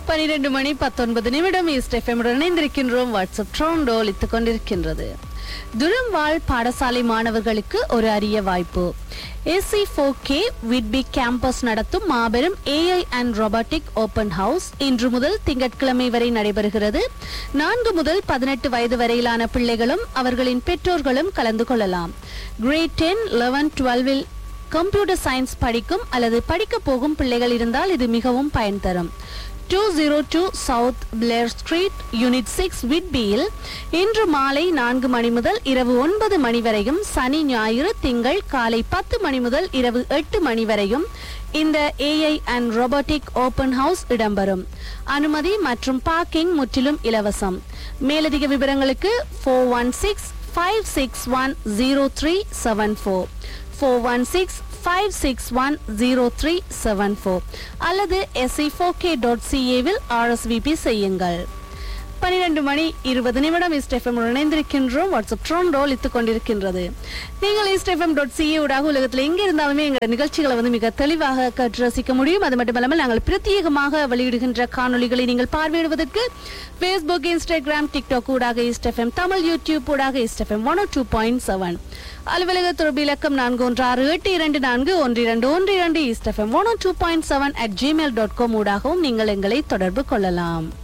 பனிரெண்டு மணி பத்தொன்பது நிமிடம் ஈஸ்ட் எஃப்எம்முடன் இணைந்திருக்கின்றோம் வாட்ஸ்அப் ட்ரோண்டோ ஒலித்துக் கொண்டிருக்கின்றது துரம் வாழ் பாடசாலை மாணவர்களுக்கு ஒரு அரிய வாய்ப்பு AC four K Whitby campus நடத்தும் மாபெரும் AI and robotic open house இன்று முதல் திங்கட்கிழமை வரை நடைபெறுகிறது நான்கு முதல் பதினெட்டு வயது வரையிலான பிள்ளைகளும் அவர்களின் பெற்றோர்களும் கலந்து கொள்ளலாம் கிரேட் டென் லெவன் டுவெல்வில் கம்ப்யூட்டர் சயின்ஸ் படிக்கும் அல்லது படிக்க போகும் பிள்ளைகள் இருந்தால் இது மிகவும் பயன் தரும் two zero two south Blair street unit six விட்பியில் இன்று மாலை நான்கு மணி முதல் இரவு ஒன்பது மணி வரையும் சனி ஞாயிறு திங்கள் காலை பத்து மணி முதல் இரவு எட்டு மணி வரையும் இந்த AI and robotic open house இடம்பெறும் அனுமதி மற்றும் பார்க்கிங் முற்றிலும் இலவசம் மேலதிக விவரங்களுக்கு four one six five six one zero three seven four four one six five six one zero three seven four அல்லது எஸ்சி ஃபோர் கே டாட் சிஏவில் ஆர்எஸ்விபி செய்யுங்கள் பன்னிரண்டு மணி இருபது நிமிடம் ஈஸ்ட் எஃப்எம் இணைந்திருக்கின்றோம் வாட்ஸ்அப் ட்ரோன் ரோல் இத்துக் கொண்டிருக்கின்றது நீங்கள் ஈஸ்ட் எஃப்எம் டாட் சிஏ ஊடாக உலகத்தில் எங்கே இருந்தாலுமே எங்கள் நிகழ்ச்சிகளை வந்து மிக தெளிவாக கற்று ரசிக்க முடியும் அது மட்டுமல்லாமல் நாங்கள் பிரத்யேகமாக வெளியிடுகின்ற காணொளிகளை நீங்கள் பார்வையிடுவதற்கு ஃபேஸ்புக் இன்ஸ்டாகிராம் டிக்டாக் ஊடாக ஈஸ்ட் எஃப்எம் தமிழ் யூடியூப் ஊடாக East FM one two point seven அலுவலக தொடர்பு இலக்கம் நான்கு ஒன்று ஆறு எட்டு இரண்டு நான்கு ஒன்று இரண்டு ஒன்று இரண்டு East FM one two point seven at Gmail dot com ஊடாகவும் நீங்கள் எங்களை தொடர்பு கொள்ளலாம்